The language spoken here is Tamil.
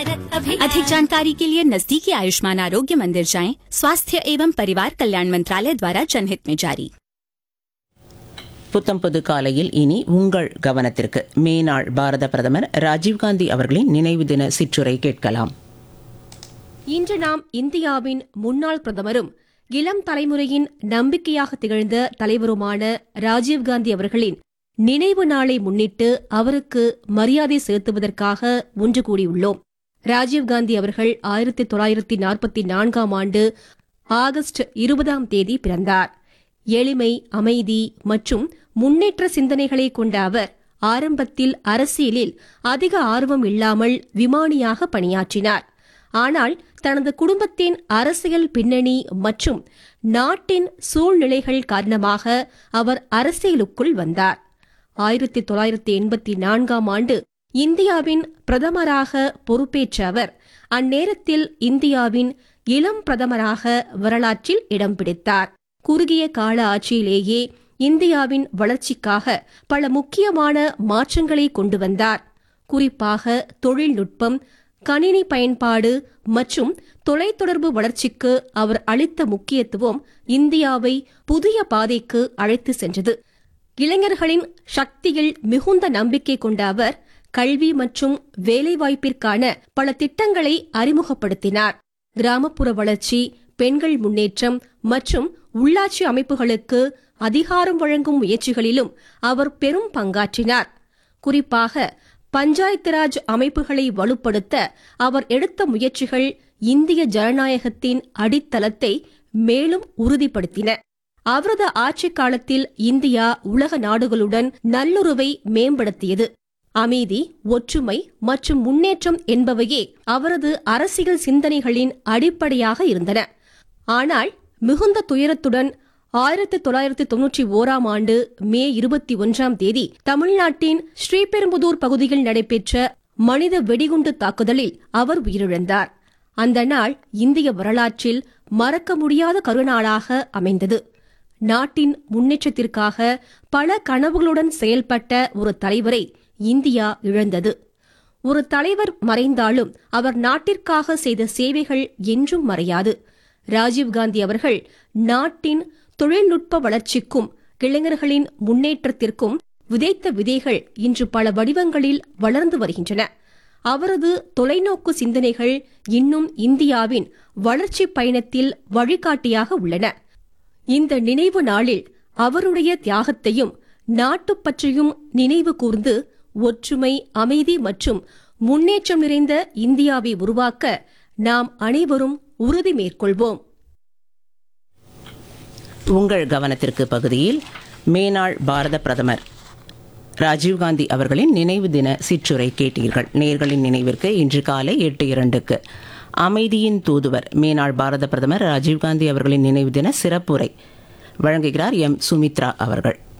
भारत अभियान अधिक जानकारी के लिए नजदीकी आयुष्मान आरोग्य मंदिर जाएं स्वास्थ्य एवं परिवार कल्याण मंत्रालय द्वारा जनहित में जारी புத்தம் புது காலையில் இனி உங்கள் கவனத்திற்கு மேனாள் பாரத பிரதமர் ராஜீவ்காந்தி அவர்களின் நினைவு தின சிற்றுரை கேட்கலாம் இன்று நாம் இந்தியாவின் முன்னாள் பிரதமரும் இளம் தலைமுறையின் நம்பிக்கையாக திகழ்ந்த தலைவருமான ராஜீவ்காந்தி அவர்களின் நினைவு நாளை முன்னிட்டு அவருக்கு மரியாதை செலுத்துவதற்காக ஒன்று கூடியுள்ளோம் ராஜீவ்காந்தி அவர்கள் ஆயிரத்தி தொள்ளாயிரத்தி நாற்பத்தி நான்காம் ஆண்டு ஆகஸ்ட் இருபதாம் தேதி பிறந்தார் எளிமை அமைதி மற்றும் முன்னேற்ற சிந்தனைகளை கொண்ட அவர் ஆரம்பத்தில் அரசியலில் அதிக ஆர்வம் இல்லாமல் விமானியாக பணியாற்றினார் ஆனால் தனது குடும்பத்தின் அரசியல் பின்னணி மற்றும் நாட்டின் சூழ்நிலைகள் காரணமாக அவர் அரசியலுக்குள் வந்தார் ஆயிரத்தி தொள்ளாயிரத்தி எண்பத்தி நான்காம் ஆண்டு இந்தியாவின் பிரதமராக பொறுப்பேற்ற அவர் அந்நேரத்தில் இந்தியாவின் இளம் பிரதமராக வரலாற்றில் இடம் பிடித்தார் குறுகிய கால ஆட்சியிலேயே இந்தியாவின் வளர்ச்சிக்காக பல முக்கியமான மாற்றங்களை கொண்டு வந்தார் குறிப்பாக தொழில்நுட்பம் கணினி பயன்பாடு மற்றும் தொலைத்தொடர்பு வளர்ச்சிக்கு அவர் அளித்த முக்கியத்துவம் இந்தியாவை புதிய பாதைக்கு அழைத்து சென்றது இளைஞர்களின் சக்தியில் மிகுந்த நம்பிக்கை கொண்ட அவர் கல்வி மற்றும் வேலைவாய்ப்பிற்கான பல திட்டங்களை அறிமுகப்படுத்தினார் கிராமப்புற வளர்ச்சி பெண்கள் முன்னேற்றம் மற்றும் உள்ளாட்சி அமைப்புகளுக்கு அதிகாரம் வழங்கும் முயற்சிகளிலும் அவர் பெரும் பங்காற்றினார் குறிப்பாக பஞ்சாயத்து ராஜ் அமைப்புகளை வலுப்படுத்த அவர் எடுத்த முயற்சிகள் இந்திய ஜனநாயகத்தின் அடித்தளத்தை மேலும் உறுதிப்படுத்தின அவரது ஆட்சிக் காலத்தில் இந்தியா உலக நாடுகளுடன் நல்லுறவை மேம்படுத்தியது அமைதி ஒற்றுமை மற்றும் முன்னேற்றம் என்பவையே அவரது அரசியல் சிந்தனைகளின் அடிப்படையாக இருந்தன ஆனால் மிகுந்த துயரத்துடன் ஆயிரத்தி தொள்ளாயிரத்தி தொன்னூற்றி ஓராம் ஆண்டு மே இருபத்தி ஒன்றாம் தேதி தமிழ்நாட்டின் ஸ்ரீபெரும்புதூர் பகுதியில் நடைபெற்ற மனித வெடிகுண்டு தாக்குதலில் அவர் உயிரிழந்தார் அந்த நாள் இந்திய வரலாற்றில் மறக்க முடியாத கருநாளாக அமைந்தது நாட்டின் முன்னேற்றத்திற்காக பல கனவுகளுடன் செயல்பட்ட ஒரு தலைவரை இந்தியா இழந்தது ஒரு தலைவர் மறைந்தாலும் அவர் நாட்டிற்காக செய்த சேவைகள் என்றும் மறையாது ராஜீவ்காந்தி அவர்கள் நாட்டின் தொழில்நுட்ப வளர்ச்சிக்கும் இளைஞர்களின் முன்னேற்றத்திற்கும் விதைத்த விதைகள் இன்று பல வடிவங்களில் வளர்ந்து வருகின்றன அவரது தொலைநோக்கு சிந்தனைகள் இன்னும் இந்தியாவின் வளர்ச்சி பயணத்தில் வழிகாட்டியாக உள்ளன இந்த நினைவு நாளில் அவருடைய தியாகத்தையும் நாட்டுப்பற்றையும் நினைவு கூர்ந்து ஒற்றுமை அமைதி மற்றும் முன்னேற்றம் நிறைந்த இந்தியாவை உருவாக்க நாம் அனைவரும் உறுதி மேற்கொள்வோம் உங்கள் கவனத்திற்கு பகுதியில் மேனாள் பாரத பிரதமர் ராஜீவ்காந்தி அவர்களின் நினைவு தின சிற்றுரை கேட்டீர்கள் நேர்களின் நினைவிற்கு இன்று காலை எட்டு இரண்டுக்கு அமைதியின் தூதுவர் மேனாள் பாரத பிரதமர் ராஜீவ்காந்தி அவர்களின் நினைவு தின சிறப்புரை வழங்குகிறார் எம் சுமித்ரா அவர்கள்